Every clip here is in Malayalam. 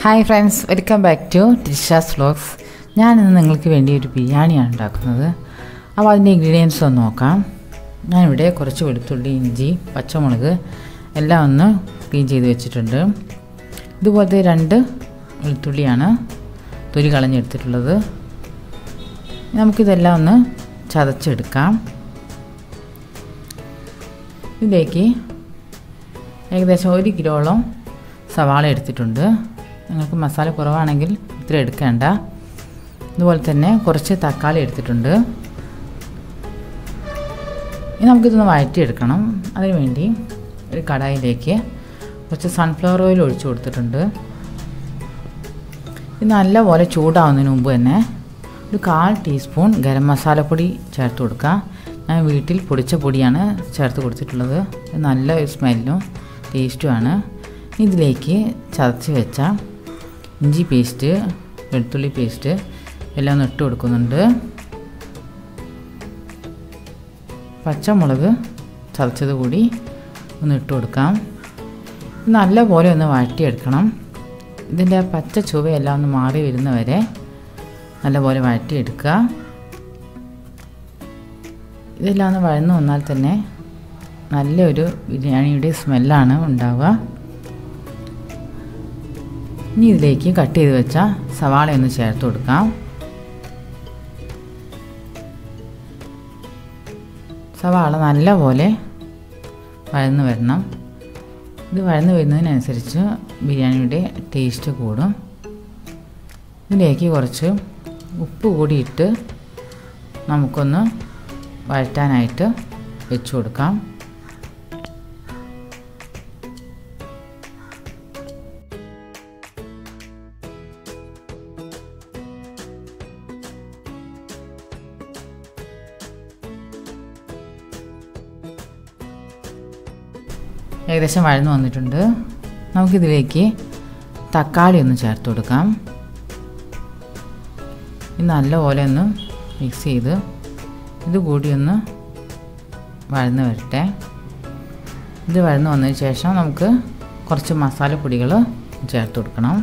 hi friends welcome back to Tisha's vlogs ഞാനിന്ന് നിങ്ങൾക്ക് വേണ്ടി ഒരു ബിരിയാണിയാണ് ഉണ്ടാക്കുന്നത് അപ്പോൾ അതിൻ്റെ ഇൻഗ്രീഡിയൻസ് ഒന്ന് നോക്കാം ഞാനിവിടെ കുറച്ച് വെളുത്തുള്ളി ഇഞ്ചി പച്ചമുളക് എല്ലാം ഒന്ന് ക്ലീൻ ചെയ്ത് വെച്ചിട്ടുണ്ട് ഇതുപോലത്തെ രണ്ട് വെളുത്തുള്ളിയാണ് തൊലി കളഞ്ഞെടുത്തിട്ടുള്ളത് നമുക്കിതെല്ലാം ഒന്ന് ചതച്ചെടുക്കാം ഇതിലേക്ക് ഏകദേശം ഒരു കിലോളം സവാള എടുത്തിട്ടുണ്ട് നിങ്ങൾക്ക് മസാല കുറവാണെങ്കിൽ ഇത്ര എടുക്കേണ്ട അതുപോലെ തന്നെ കുറച്ച് തക്കാളി എടുത്തിട്ടുണ്ട് ഇനി നമുക്കിതൊന്ന് വഴറ്റിയെടുക്കണം അതിന് വേണ്ടി ഒരു കടായിലേക്ക് കുറച്ച് സൺഫ്ലവർ ഓയിൽ ഒഴിച്ചു കൊടുത്തിട്ടുണ്ട് ഇത് നല്ലപോലെ ചൂടാവുന്നതിന് മുമ്പ് തന്നെ ഒരു കാൽ ടീസ്പൂൺ ഗരം മസാലപ്പൊടി ചേർത്ത് കൊടുക്കുക ഞാൻ വീട്ടിൽ പൊടിച്ച പൊടിയാണ് ചേർത്ത് കൊടുത്തിട്ടുള്ളത് ഇത് നല്ല ഒരു സ്മെല്ലും ടേസ്റ്റുമാണ് ഇതിലേക്ക് ചതച്ച് വെച്ച ഇഞ്ചി പേസ്റ്റ് വെളുത്തുള്ളി പേസ്റ്റ് എല്ലാം ഒന്ന് ഇട്ട് കൊടുക്കുന്നുണ്ട് പച്ചമുളക് ചതച്ചത് കൂടി ഒന്ന് ഇട്ട് കൊടുക്കാം നല്ലപോലെ ഒന്ന് വഴറ്റിയെടുക്കണം ഇതിൻ്റെ പച്ച ചുവയെല്ലാം ഒന്ന് മാറി വരുന്നവരെ നല്ലപോലെ വഴറ്റിയെടുക്കുക ഇതെല്ലാം ഒന്ന് വഴന്നു വന്നാൽ തന്നെ നല്ലൊരു ബിരിയാണിയുടെ സ്മെല്ലാണ് ഉണ്ടാവുക ഇനി ഇതിലേക്ക് കട്ട് ചെയ്ത് വെച്ച സവാള ഒന്ന് ചേർത്ത് കൊടുക്കാം സവാള നല്ലപോലെ വഴന്ന് വരണം ഇത് വഴന്ന് വരുന്നതിനനുസരിച്ച് ബിരിയാണിയുടെ ടേസ്റ്റ് കൂടും ഇതിലേക്ക് കുറച്ച് ഉപ്പ് കൂടി ഇട്ട് നമുക്കൊന്ന് വഴറ്റാനായിട്ട് വെച്ച് കൊടുക്കാം ഏകദേശം വഴന്നു വന്നിട്ടുണ്ട് നമുക്കിതിലേക്ക് തക്കാളി ഒന്ന് ചേർത്ത് കൊടുക്കാം ഇത് നല്ലപോലെ ഒന്ന് മിക്സ് ചെയ്ത് ഇത് കൂടി ഒന്ന് വഴന്ന് വരട്ടെ ഇത് വഴന്ന് വന്നതിന് ശേഷം നമുക്ക് കുറച്ച് മസാലപ്പൊടികൾ ചേർത്ത് കൊടുക്കണം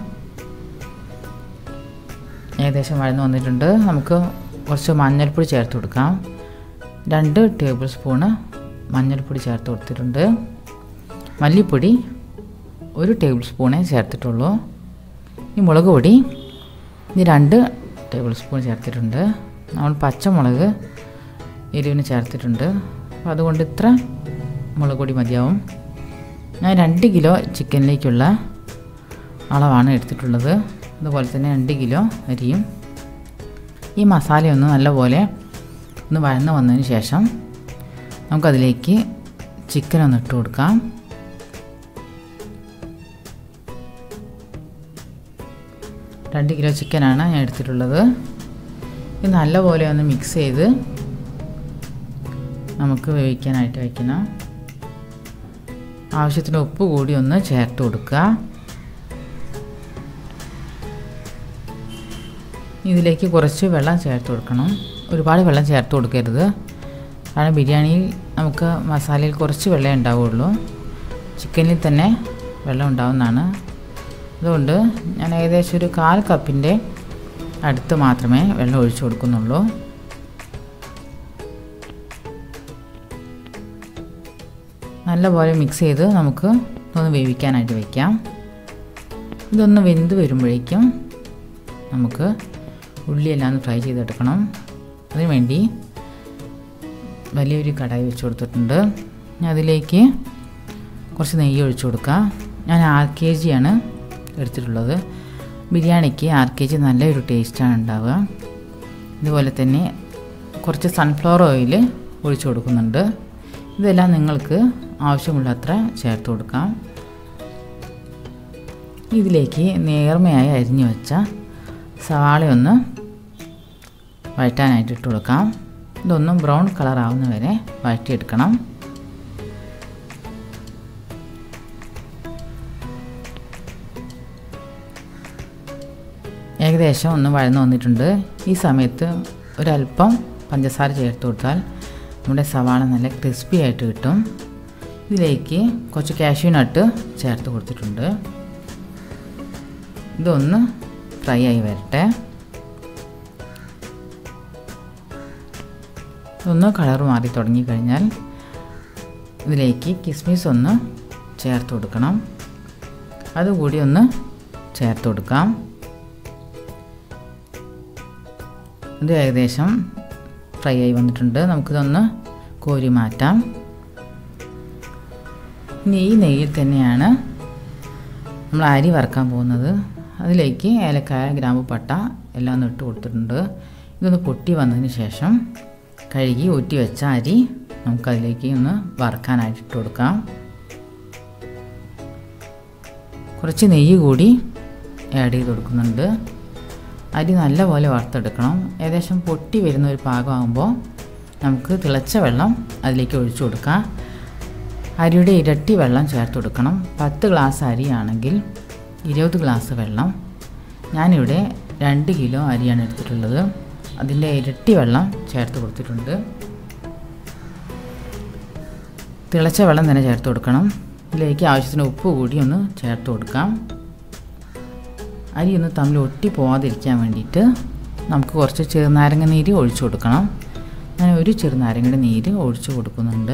ഏകദേശം വഴന്ന് വന്നിട്ടുണ്ട് നമുക്ക് കുറച്ച് മഞ്ഞൾപ്പൊടി ചേർത്ത് കൊടുക്കാം രണ്ട് ടേബിൾ സ്പൂണ് മഞ്ഞൾപ്പൊടി ചേർത്ത് കൊടുത്തിട്ടുണ്ട് മല്ലിപ്പൊടി ഒരു ടേബിൾ സ്പൂണേ ചേർത്തിട്ടുള്ളൂ ഈ മുളക് പൊടി ഇത് രണ്ട് ടേബിൾ സ്പൂൺ ചേർത്തിട്ടുണ്ട് നമ്മൾ പച്ചമുളക് എരിവിന് ചേർത്തിട്ടുണ്ട് അപ്പോൾ അതുകൊണ്ട് ഇത്ര മുളക് പൊടി മതിയാവും ഞാൻ രണ്ട് കിലോ ചിക്കനിലേക്കുള്ള അളവാണ് എടുത്തിട്ടുള്ളത് അതുപോലെ തന്നെ രണ്ട് കിലോ അരിയും ഈ മസാലയൊന്ന് നല്ലപോലെ ഒന്ന് വഴന്ന് വന്നതിന് ശേഷം നമുക്കതിലേക്ക് ചിക്കൻ ഒന്ന് ഇട്ട് കൊടുക്കാം രണ്ട് കിലോ ചിക്കനാണ് ഞാൻ എടുത്തിട്ടുള്ളത് ഇത് നല്ലപോലെ ഒന്ന് മിക്സ് ചെയ്ത് നമുക്ക് വേവിക്കാനായിട്ട് വയ്ക്കണം ആവശ്യത്തിന് ഉപ്പ് കൂടി ഒന്ന് ചേർത്ത് കൊടുക്കുക ഇതിലേക്ക് കുറച്ച് വെള്ളം ചേർത്ത് കൊടുക്കണം ഒരുപാട് വെള്ളം ചേർത്ത് കൊടുക്കരുത് കാരണം ബിരിയാണിയിൽ നമുക്ക് മസാലയിൽ കുറച്ച് വെള്ളമേ ഉണ്ടാവുള്ളൂ ചിക്കനിൽ തന്നെ വെള്ളം ഉണ്ടാവുന്നതാണ് അതുകൊണ്ട് ഞാൻ ഏകദേശം ഒരു കാൽ കപ്പിൻ്റെ അടുത്ത് മാത്രമേ വെള്ളം ഒഴിച്ചു കൊടുക്കുന്നുള്ളൂ നല്ലപോലെ മിക്സ് ചെയ്ത് നമുക്ക് ഒന്ന് വേവിക്കാനായിട്ട് വയ്ക്കാം ഇതൊന്ന് വെന്ത് വരുമ്പോഴേക്കും നമുക്ക് ഉള്ളിയെല്ലാം ഒന്ന് ഫ്രൈ ചെയ്തെടുക്കണം അതിന് വേണ്ടി വലിയൊരു കടായി വെച്ച് കൊടുത്തിട്ടുണ്ട് അതിലേക്ക് കുറച്ച് നെയ്യ് ഒഴിച്ചു കൊടുക്കാം ഞാൻ ആർ കെ ജിയാണ് എടുത്തിട്ടുള്ളത് ബിരിയാണിക്ക് ആർ കെ ജി നല്ലൊരു ടേസ്റ്റാണ് ഉണ്ടാവുക ഇതുപോലെ തന്നെ കുറച്ച് സൺഫ്ലവർ ഓയിൽ ഒഴിച്ചു കൊടുക്കുന്നുണ്ട് ഇതെല്ലാം നിങ്ങൾക്ക് ആവശ്യമുള്ളത്ര ചേർത്ത് കൊടുക്കാം ഇതിലേക്ക് നേർമയായി അരിഞ്ഞു വെച്ച സവാളയൊന്ന് വഴറ്റാനായിട്ട് ഇട്ട് കൊടുക്കാം ഇതൊന്നും ബ്രൗൺ കളർ ആവുന്നവരെ വഴറ്റിയെടുക്കണം ഏകദേശം ഒന്ന് വഴന്നു വന്നിട്ടുണ്ട് ഈ സമയത്ത് ഒരല്പം പഞ്ചസാര ചേർത്ത് കൊടുത്താൽ നമ്മുടെ സവാള നല്ല ക്രിസ്പി ആയിട്ട് കിട്ടും ഇതിലേക്ക് കുറച്ച് കാഷ്യൂ നട്ട് ചേർത്ത് കൊടുത്തിട്ടുണ്ട് ഇതൊന്ന് ഫ്രൈ ആയി വരട്ടെ ഒന്ന് കളർ മാറി തുടങ്ങിക്കഴിഞ്ഞാൽ ഇതിലേക്ക് കിസ്മിസ് ഒന്ന് ചേർത്ത് കൊടുക്കണം അതുകൂടി ഒന്ന് ചേർത്ത് കൊടുക്കാം ഇത് ഏകദേശം ഫ്രൈ ആയി വന്നിട്ടുണ്ട് നമുക്കിതൊന്ന് കോരി മാറ്റാം ഇനി ഈ നെയ്യിൽ തന്നെയാണ് നമ്മൾ അരി വറക്കാൻ പോകുന്നത് അതിലേക്ക് ഏലക്കായ ഗ്രാമ്പു പട്ട എല്ലാം ഒന്ന് ഇട്ട് കൊടുത്തിട്ടുണ്ട് ഇതൊന്ന് പൊട്ടി വന്നതിന് ശേഷം കഴുകി ഊറ്റി വെച്ച അരി നമുക്കതിലേക്ക് ഒന്ന് വറക്കാനായിട്ട് ഇട്ട് കൊടുക്കാം കുറച്ച് നെയ്യ് കൂടി ആഡ് ചെയ്ത് കൊടുക്കുന്നുണ്ട് അരി നല്ലപോലെ വറുത്തെടുക്കണം ഏകദേശം പൊട്ടി വരുന്ന ഒരു പാകമാകുമ്പോൾ നമുക്ക് തിളച്ച വെള്ളം അതിലേക്ക് ഒഴിച്ചു കൊടുക്കാം അരിയുടെ ഇരട്ടി വെള്ളം ചേർത്ത് കൊടുക്കണം പത്ത് ഗ്ലാസ് അരിയാണെങ്കിൽ ഇരുപത് ഗ്ലാസ് വെള്ളം ഞാനിവിടെ രണ്ട് കിലോ അരിയാണ് എടുത്തിട്ടുള്ളത് അതിൻ്റെ ഇരട്ടി വെള്ളം ചേർത്ത് കൊടുത്തിട്ടുണ്ട് തിളച്ച വെള്ളം തന്നെ ചേർത്ത് കൊടുക്കണം ഇതിലേക്ക് ആവശ്യത്തിന് ഉപ്പ് കൂടി ഒന്ന് ചേർത്ത് കൊടുക്കാം അരി ഒന്ന് തമ്മിൽ ഒട്ടി പോവാതിരിക്കാൻ വേണ്ടിയിട്ട് നമുക്ക് കുറച്ച് ചെറുനാരങ്ങ നീര് ഒഴിച്ചു കൊടുക്കണം ഞാൻ ഒരു ചെറുനാരങ്ങയുടെ നീര് ഒഴിച്ചു കൊടുക്കുന്നുണ്ട്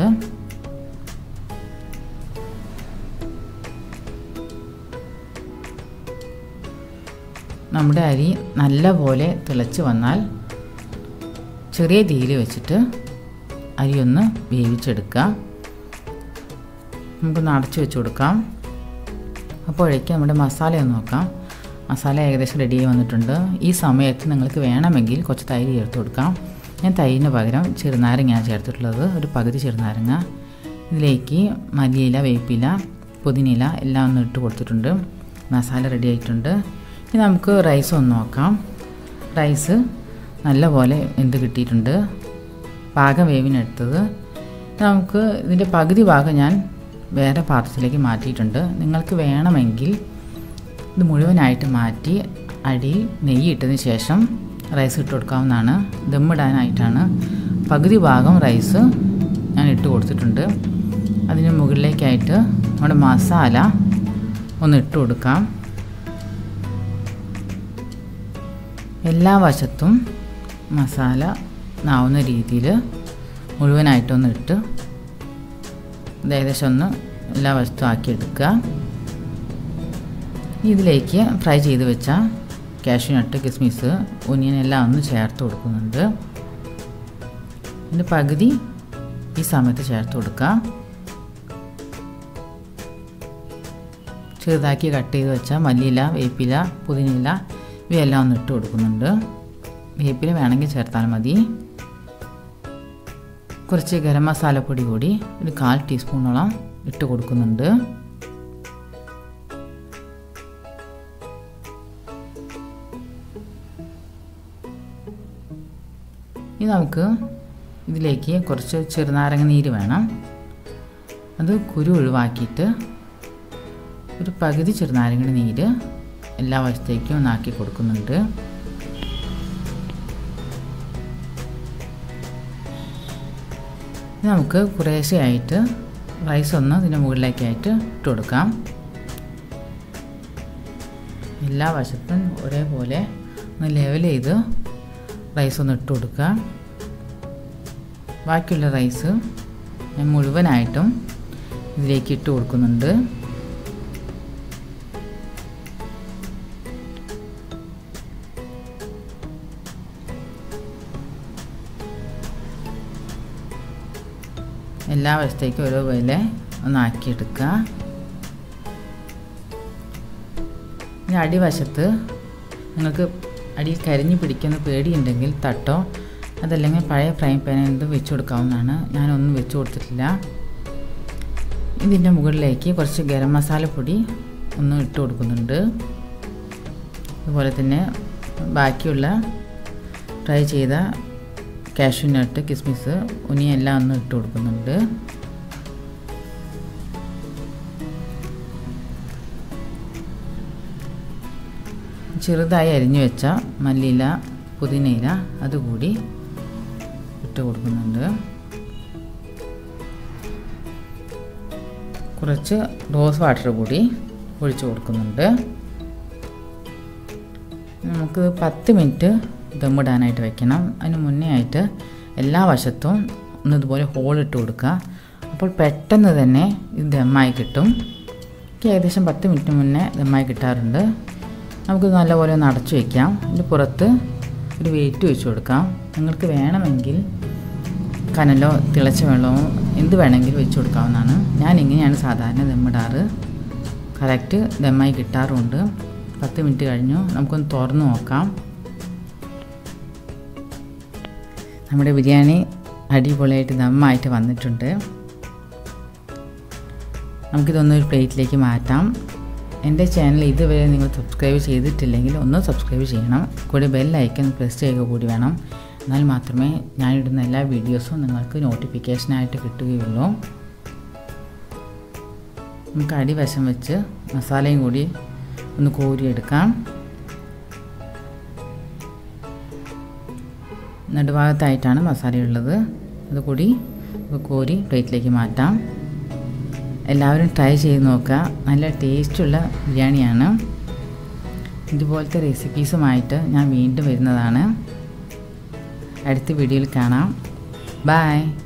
നമ്മുടെ അരി നല്ല പോലെ തിളച്ച് വന്നാൽ ചെറിയ തീയിൽ വെച്ചിട്ട് അരി ഒന്ന് വേവിച്ചെടുക്കുക നമുക്കൊന്ന് അടച്ചു വെച്ച് കൊടുക്കാം അപ്പോഴേക്ക് നമ്മുടെ മസാല ഒന്ന് നോക്കാം മസാല ഏകദേശം റെഡിയായി വന്നിട്ടുണ്ട് ഈ സമയത്ത് നിങ്ങൾക്ക് വേണമെങ്കിൽ കുറച്ച് തൈര് ചേർത്ത് കൊടുക്കാം ഞാൻ തൈരിന് പകരം ചെറുനാരങ്ങയാണ് ചേർത്തിട്ടുള്ളത് ഒരു പകുതി ചെറുനാരങ്ങ ഇതിലേക്ക് മല്ലിയില വേപ്പില പുതിനയില എല്ലാം ഒന്ന് ഇട്ട് കൊടുത്തിട്ടുണ്ട് മസാല റെഡി ആയിട്ടുണ്ട് ഇനി നമുക്ക് റൈസ് ഒന്ന് നോക്കാം റൈസ് നല്ലപോലെ എന്ത് കിട്ടിയിട്ടുണ്ട് പാകം വേവിനെടുത്തത് നമുക്ക് ഇതിൻ്റെ പകുതി ഭാഗം ഞാൻ വേറെ പാത്രത്തിലേക്ക് മാറ്റിയിട്ടുണ്ട് നിങ്ങൾക്ക് വേണമെങ്കിൽ ഇത് മുഴുവനായിട്ട് മാറ്റി അടിയിൽ നെയ്യ് ഇട്ടതിന് ശേഷം റൈസ് ഇട്ട് കൊടുക്കാവുന്നതാണ് ദമ്മിടാനായിട്ടാണ് പകുതി ഭാഗം റൈസ് ഞാൻ ഇട്ട് കൊടുത്തിട്ടുണ്ട് അതിന് മുകളിലേക്കായിട്ട് നമ്മുടെ മസാല ഒന്ന് ഇട്ട് കൊടുക്കാം എല്ലാ വശത്തും മസാല ആവുന്ന രീതിയിൽ മുഴുവനായിട്ടൊന്ന് ഇട്ട് ഇത് ഏകദേശം ഒന്ന് എല്ലാ വശത്തും ആക്കിയെടുക്കുക ഇതിലേക്ക് ഫ്രൈ ചെയ്ത് വെച്ച കാഷ്യൂ നട്ട് കിസ്മിസ് ഒനിയൻ എല്ലാം ഒന്ന് ചേർത്ത് കൊടുക്കുന്നുണ്ട് ഇതിൻ്റെ പകുതി ഈ സമയത്ത് ചേർത്ത് കൊടുക്കുക ചെറുതാക്കി കട്ട് ചെയ്ത് വെച്ച മല്ലിയില വേപ്പില പുതിനയില ഇവയെല്ലാം ഒന്ന് ഇട്ട് കൊടുക്കുന്നുണ്ട് വേപ്പില വേണമെങ്കിൽ ചേർത്താൽ മതി കുറച്ച് ഗരം മസാലപ്പൊടി കൂടി ഒരു കാൽ ടീസ്പൂണോളം ഇട്ട് കൊടുക്കുന്നുണ്ട് ഇനി നമുക്ക് ഇതിലേക്ക് കുറച്ച് ചെറുനാരങ്ങ നീര് വേണം അത് കുരു ഒഴിവാക്കിയിട്ട് ഒരു പകുതി ചെറുനാരങ്ങയുടെ നീര് എല്ലാ വശത്തേക്കും ഒന്നാക്കി കൊടുക്കുന്നുണ്ട് ഇനി നമുക്ക് കുറേശ്ശെയായിട്ട് റൈസ് ഒന്ന് ഇതിൻ്റെ മുകളിലേക്കായിട്ട് ഇട്ട് കൊടുക്കാം എല്ലാ വശത്തും ഒരേപോലെ ഒന്ന് ലെവൽ ചെയ്ത് റൈസ് ഒന്ന് ഇട്ട് കൊടുക്കുക ബാക്കിയുള്ള റൈസ് ഞാൻ മുഴുവനായിട്ടും ഇതിലേക്ക് ഇട്ട് കൊടുക്കുന്നുണ്ട് എല്ലാ വശത്തേക്കും ഓരോ പോലെ ഒന്ന് ആക്കിയെടുക്കുക ഇനി അടിവശത്ത് നിങ്ങൾക്ക് അടിയിൽ കരിഞ്ഞു പിടിക്കുന്ന പേടിയുണ്ടെങ്കിൽ തട്ടോ അതല്ലെങ്കിൽ പഴയ ഫ്രൈ പാൻ എന്തും വെച്ച് കൊടുക്കാവുന്നതാണ് ഞാനൊന്നും വെച്ച് കൊടുത്തിട്ടില്ല ഇതിൻ്റെ മുകളിലേക്ക് കുറച്ച് ഗരം മസാലപ്പൊടി ഒന്ന് ഇട്ട് കൊടുക്കുന്നുണ്ട് അതുപോലെ തന്നെ ബാക്കിയുള്ള ഫ്രൈ ചെയ്ത കാഷ്യൂ നട്ട് കിസ്മിസ് ഉനി എല്ലാം ഒന്ന് ഇട്ട് കൊടുക്കുന്നുണ്ട് ചെറുതായി അരിഞ്ഞു വെച്ച മല്ലിയില പുതിനയില അതുകൂടി ഇട്ട് കൊടുക്കുന്നുണ്ട് കുറച്ച് റോസ് വാട്ടർ കൂടി ഒഴിച്ചു കൊടുക്കുന്നുണ്ട് നമുക്ക് പത്ത് മിനിറ്റ് ദമ്മിടാനായിട്ട് വെക്കണം അതിന് മുന്നേ ആയിട്ട് എല്ലാ വശത്തും ഒന്ന് ഇതുപോലെ ഹോളിട്ട് കൊടുക്കുക അപ്പോൾ പെട്ടെന്ന് തന്നെ ഇത് ദമ്മായി കിട്ടും എനിക്ക് ഏകദേശം പത്ത് മിനിറ്റ് മുന്നേ ദമ്മായി കിട്ടാറുണ്ട് നമുക്ക് നല്ലപോലെ ഒന്ന് അടച്ചു വയ്ക്കാം ഇതിൻ്റെ പുറത്ത് ഒരു വെയിറ്റ് വെച്ച് കൊടുക്കാം നിങ്ങൾക്ക് വേണമെങ്കിൽ കനലോ തിളച്ച വെള്ളമോ എന്ത് വേണമെങ്കിലും വെച്ച് കൊടുക്കാവുന്നതാണ് ഞാൻ ഇങ്ങനെയാണ് സാധാരണ ദമ്മിടാറ് കറക്റ്റ് ദമ്മായി കിട്ടാറുമുണ്ട് പത്ത് മിനിറ്റ് കഴിഞ്ഞു നമുക്കൊന്ന് തുറന്ന് നോക്കാം നമ്മുടെ ബിരിയാണി അടിപൊളിയായിട്ട് ദമ്മായിട്ട് വന്നിട്ടുണ്ട് നമുക്കിതൊന്നൊരു പ്ലേറ്റിലേക്ക് മാറ്റാം എൻ്റെ ചാനൽ ഇതുവരെ നിങ്ങൾ സബ്സ്ക്രൈബ് ചെയ്തിട്ടില്ലെങ്കിൽ ഒന്ന് സബ്സ്ക്രൈബ് ചെയ്യണം കൂടി ബെല്ലൈക്കൺ പ്രസ് ചെയ്യുക കൂടി വേണം എന്നാൽ മാത്രമേ ഞാനിടുന്ന എല്ലാ വീഡിയോസും നിങ്ങൾക്ക് നോട്ടിഫിക്കേഷനായിട്ട് കിട്ടുകയുള്ളൂ നമുക്ക് അടിവശം വെച്ച് മസാലയും കൂടി ഒന്ന് കോരിയെടുക്കാം നടുഭാഗത്തായിട്ടാണ് മസാലയുള്ളത് അതുകൂടി കോരി പ്ലേറ്റിലേക്ക് മാറ്റാം എല്ലാവരും ട്രൈ ചെയ്ത് നോക്കുക നല്ല ടേസ്റ്റുള്ള ബിരിയാണിയാണ് ഇതുപോലത്തെ റെസിപ്പീസുമായിട്ട് ഞാൻ വീണ്ടും വരുന്നതാണ് അടുത്ത വീഡിയോയിൽ കാണാം ബായ്